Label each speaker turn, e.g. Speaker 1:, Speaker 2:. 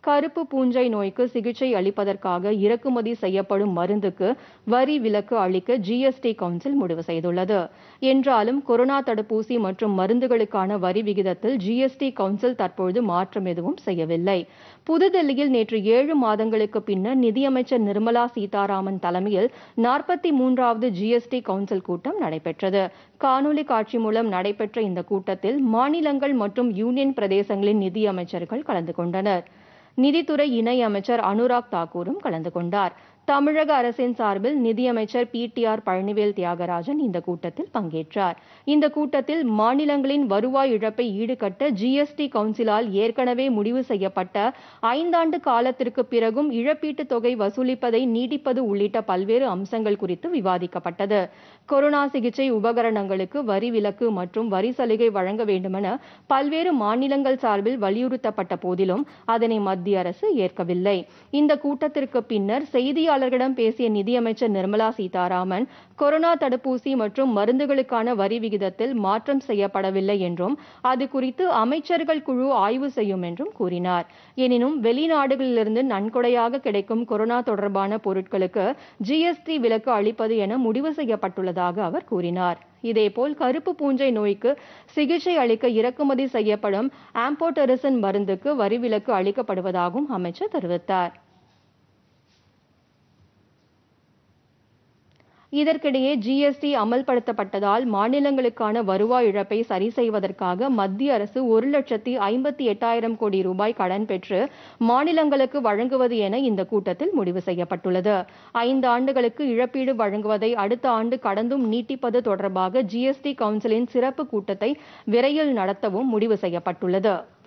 Speaker 1: கருப்பு பூஞ்சை நோய்க்கு சிகிச்சை அளிப்பதற்காக இறக்குமதி செய்யப்படும் மருந்துக்கு வரி விலக்கு அளிக்க ஜிஎஸ்டி கவுன்சில் முடிவு செய்துள்ளது என்றாலும் கொரோனா தடுப்பூசி மற்றும் மருந்துகளுக்கான வரி விகிதத்தில் ஜிஎஸ்டி கவுன்சில் தற்பொழுது மாற்றம் எதுவும் செய்யவில்லை புதுதில்லியில் நேற்று ஏழு மாதங்களுக்கு பின்னர் நிதியமைச்சர் நிர்மலா சீதாராமன் தலைமையில் நாற்பத்தி மூன்றாவது ஜிஎஸ்டி கவுன்சில் கூட்டம் நடைபெற்றது காணொலி காட்சி மூலம் நடைபெற்ற இந்த கூட்டத்தில் மாநிலங்கள் மற்றும் யூனியன் பிரதேசங்களின் நிதியமைச்சர்கள் கலந்து கொண்டனர் நிதித்துறை இணை அமைச்சர் அனுராக் தாக்கூரும் கலந்து கொண்டார் தமிழக அரசின் சார்பில் நிதியமைச்சர் P T R Palanivel Thiagarajan இந்த கூட்டத்தில் பங்கேற்றார் இந்த கூட்டத்தில் மாநிலங்களின் வருவாய் இழப்பை ஈடுகட்ட ஜிஎஸ்டி கவுன்சிலால் ஏற்கனவே முடிவு செய்யப்பட்ட ஐந்தாண்டு காலத்திற்கு பிறகும் இழப்பீட்டுத் தொகை வசூலிப்பதை நீடிப்பது உள்ளிட்ட பல்வேறு அம்சங்கள் குறித்து விவாதிக்கப்பட்டது கொரோனா சிகிச்சை உபகரணங்களுக்கு வரி விலக்கு மற்றும் வரி சலுகை வழங்க வேண்டுமென பல்வேறு மாநிலங்கள் சார்பில் வலியுறுத்தப்பட்ட போதிலும் அதனை மத்திய அரசு ஏற்கவில்லை இந்த கூட்டத்திற்கு பின்னர் செய்தியாளர்களிடம் பேசிய நிதியமைச்சர் நிர்மலா சீதாராமன் கொரோனா தடுப்பூசி மற்றும் மருந்துகளுக்கான வரி விகிதத்தில் மாற்றம் செய்யப்படவில்லை என்றும் அது குறித்து அமைச்சர்கள் குழு ஆய்வு செய்யும் என்றும் கூறினார் எனினும் வெளிநாடுகளிலிருந்து நன்கொடையாக கிடைக்கும் கொரோனா தொடர்பான பொருட்களுக்கு ஜிஎஸ்டி விலக்கு அளிப்பது என முடிவு செய்யப்பட்டுள்ளதாக அவர் கூறினார் இதேபோல் கருப்பு பூஞ்சை நோய்க்கு சிகிச்சை அளிக்க இறக்குமதி செய்யப்படும் ஆம்போடெரிசன் மருந்துக்கு வரி விலக்கு அளிக்கப்படுவதாகவும் அமைச்சர் தெரிவித்தார் இதற்கிடையே ஜிஎஸ்டி அமல்படுத்தப்பட்டதால் மாநிலங்களுக்கான வருவாய் இழப்பை சரி செய்வதற்காக மத்திய அரசு ஒரு லட்சத்தி ஐம்பத்தி எட்டாயிரம் கோடி ரூபாய் கடன் பெற்று மாநிலங்களுக்கு வழங்குவது என இந்த கூட்டத்தில் முடிவு செய்யப்பட்டுள்ளது ஐந்து ஆண்டுகளுக்கு இழப்பீடு வழங்குவதை அடுத்த ஆண்டு கடந்தும் நீட்டிப்பது தொடர்பாக ஜிஎஸ்டி கவுன்சிலின் சிறப்பு கூட்டத்தை விரைவில் நடத்தவும் முடிவு செய்யப்பட்டுள்ளது